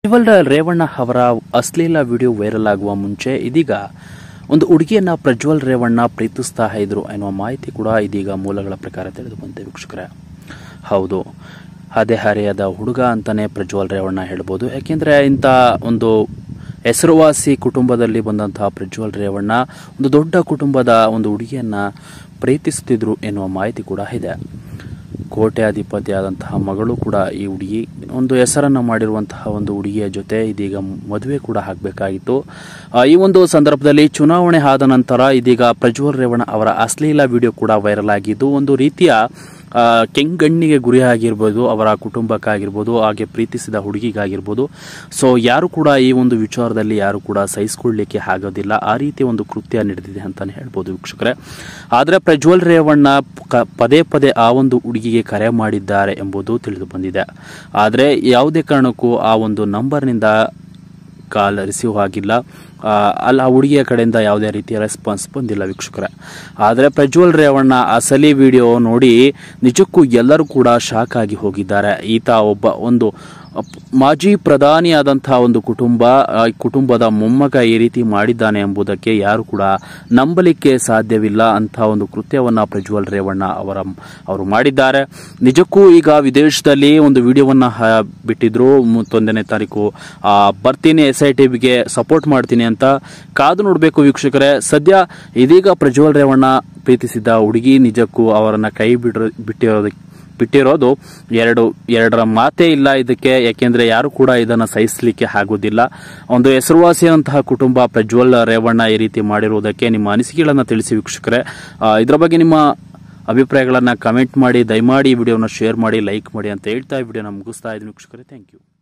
ಪ್ರಜ್ವಲ್ ರೇವಣ್ಣ ಅವರ ಅಶ್ಲೀಲ video viral ಆಗುವ ಮುಂಚೆ ಇದೀಗ ಒಂದು ಹುಡುಗಿಯನ್ನ ಪ್ರಜ್ವಲ್ ರೇವಣ್ಣ ಪ್ರೀತಿಸ್ತಾ ಇದ್ರು ಎನ್ನುವ ಮಾಹಿತಿ ಕೂಡ ಇದೀಗ ಮೂಲಗಳ ಪ್ರಕಾರ ತಿಳಿದು ಬಂದಿದೆ ವೀಕ್ಷಕರೇ ಹೌದು ಅದೇ ಹರೆಯದ ಹುಡುಗ ಅಂತಾನೆ ಪ್ರಜ್ವಲ್ ರೇವಣ್ಣ ಹೇಳ್ಬೋದು ಯಾಕೆಂದ್ರೆ ಇಂಥ ಒಂದು ಹೆಸರುವಾಸಿ ಕುಟುಂಬದಲ್ಲಿ ಬಂದಂತಹ ಪ್ರಜ್ವಲ್ ರೇವಣ್ಣ ಒಂದು ದೊಡ್ಡ ಕುಟುಂಬದ ಒಂದು ಹುಡುಗಿಯನ್ನ ಪ್ರೀತಿಸುತ್ತಿದ್ರು ಎನ್ನುವ ಮಾಹಿತಿ ಕೂಡ ಇದೆ ಕೋಟ್ಯಾಧಿಪತಿಯಾದಂತಹ ಮಗಳು ಕೂಡ ಈ ಹುಡುಗಿ ಒಂದು ಹೆಸರನ್ನು ಮಾಡಿರುವಂತಹ ಒಂದು ಹುಡುಗಿಯ ಜೊತೆ ಇದೀಗ ಮದುವೆ ಕೂಡ ಆಗಬೇಕಾಗಿತ್ತು ಈ ಒಂದು ಸಂದರ್ಭದಲ್ಲಿ ಚುನಾವಣೆ ಆದ ನಂತರ ಇದೀಗ ಪ್ರಜ್ವಲ್ ರೇವಣ್ಣ ಅವರ ಅಶ್ಲೀಲ ವಿಡಿಯೋ ಕೂಡ ವೈರಲ್ ಆಗಿದ್ದು ಒಂದು ರೀತಿಯ ಆ, ಕೆಂಗಣ್ಣಿಗೆ ಗುರಿ ಆಗಿರ್ಬೋದು ಅವರ ಕುಟುಂಬಕ್ಕಾಗಿರ್ಬೋದು ಹಾಗೆ ಪ್ರೀತಿಸಿದ ಹುಡುಗಿಗಾಗಿರ್ಬೋದು ಸೊ ಯಾರು ಕೂಡ ಈ ಒಂದು ವಿಚಾರದಲ್ಲಿ ಯಾರು ಕೂಡ ಸಹಿಸಿಕೊಳ್ಳಲಿಕ್ಕೆ ಆಗೋದಿಲ್ಲ ಆ ರೀತಿ ಒಂದು ಕೃತ್ಯ ನಡೆದಿದೆ ಅಂತಾನೆ ಹೇಳ್ಬೋದು ವೀಕ್ಷಕರೇ ಆದರೆ ಪ್ರಜ್ವಲ್ ರೇವಣ್ಣ ಕ- ಪದೇ ಪದೇ ಆ ಒಂದು ಹುಡುಗಿಗೆ ಕರೆ ಮಾಡಿದ್ದಾರೆ ಎಂಬುದು ತಿಳಿದು ಬಂದಿದೆ ಆದರೆ ಯಾವುದೇ ಕಾರಣಕ್ಕೂ ಆ ಒಂದು ನಂಬರ್ನಿಂದ ಕಾಲ್ ರಿಸೀವ್ ಆಗಿಲ್ಲ ಆ, ಅಲ್ಲಿ ಆ ಹುಡುಗಿಯ ಕಡೆಯಿಂದ ಯಾವುದೇ ರೀತಿಯ ರೆಸ್ಪಾನ್ಸ್ ಬಂದಿಲ್ಲ ವೀಕ್ಷಕರೇ ಆದರೆ ಪ್ರಜ್ವಲ್ ರೇವಣ್ಣ ಅಸಲಿ ವಿಡಿಯೋ ನೋಡಿ ನಿಜಕ್ಕೂ ಎಲ್ಲರೂ ಕೂಡ ಶಾಕ್ ಆಗಿ ಹೋಗಿದ್ದಾರೆ ಈತ ಒಬ್ಬ ಒಂದು ಅಪ್- ಮಾಜಿ ಪ್ರಧಾನಿಯಾದಂತಹ ಒಂದು ಕುಟುಂಬ ಆ ಕುಟುಂಬದ ಮೊಮ್ಮಗ ಈ ರೀತಿ ಮಾಡಿದ್ದಾನೆ ಎಂಬುದಕ್ಕೆ ಯಾರು ಕೂಡ ನಂಬಲಿಕ್ಕೆ ಸಾಧ್ಯವಿಲ್ಲ ಅಂತ ಒಂದು ಕೃತ್ಯವನ್ನ ಪ್ರಜ್ವಲ್ ರೇವಣ್ಣ ಅವರ ಅವರು ಮಾಡಿದ್ದಾರೆ ನಿಜಕ್ಕೂ ಈಗ ವಿದೇಶದಲ್ಲಿ ಒಂದು ವಿಡಿಯೋವನ್ನ ಹ- ಬಿಟ್ಟಿದ್ರು ಮೂವತ್ತೊಂದನೇ ತಾರೀಕು ಆ, ಬರ್ತೀನಿ ಎಸ್ ಐ ಟಿವಿಗೆ ಸಪೋರ್ಟ್ ಮಾಡ್ತೀನಿ ಅಂತ ಕಾದು ನೋಡಬೇಕು ವೀಕ್ಷಕರೇ ಸದ್ಯ ಇದೀಗ ಪ್ರಜ್ವಲ್ ರೇವಣ್ಣ ಪ್ರೀತಿಸಿದ ಹುಡುಗಿ ನಿಜಕ್ಕೂ ಅವರನ್ನ ಕೈ ಬಿಡ್ರ ಬಿಟ್ಟಿರೋದಕ್ಕೆ ಬಿಟ್ಟಿರೋದು ಎರಡು ಎರಡರ ಮಾತೇ ಇಲ್ಲ ಇದಕ್ಕೆ ಯಾಕೆಂದ್ರೆ ಯಾರು ಕೂಡ ಇದನ್ನ ಸಹಿಸಲಿಕ್ಕೆ ಆಗೋದಿಲ್ಲ ಒಂದು ಹೆಸರುವಾಸಿಯಾದಂತಹ ಕುಟುಂಬ ಪ್ರಜ್ವಲ್ ರೇವಣ್ಣ ಈ ರೀತಿ ಮಾಡಿರುವುದಕ್ಕೆ ನಿಮ್ಮ ಅನಿಸಿಕೆಗಳನ್ನ ತಿಳಿಸಿ ವೀಕ್ಷಕರೇ ಆ, ಇದರ ಬಗ್ಗೆ ನಿಮ್ಮ ಅಭಿಪ್ರಾಯಗಳನ್ನ ಕಮೆಂಟ್ ಮಾಡಿ ದಯಮಾಡಿ ಈ ವಿಡಿಯೋನ ಶೇರ್ ಮಾಡಿ ಲೈಕ್ ಮಾಡಿ ಅಂತ ಹೇಳ್ತಾ ಈ ವಿಡಿಯೋನ ಮುಗಿಸ್ತಾ ಇದ್ದೀನಿ ವೀಕ್ಷಕರೇ ಥ್ಯಾಂಕ್ ಯು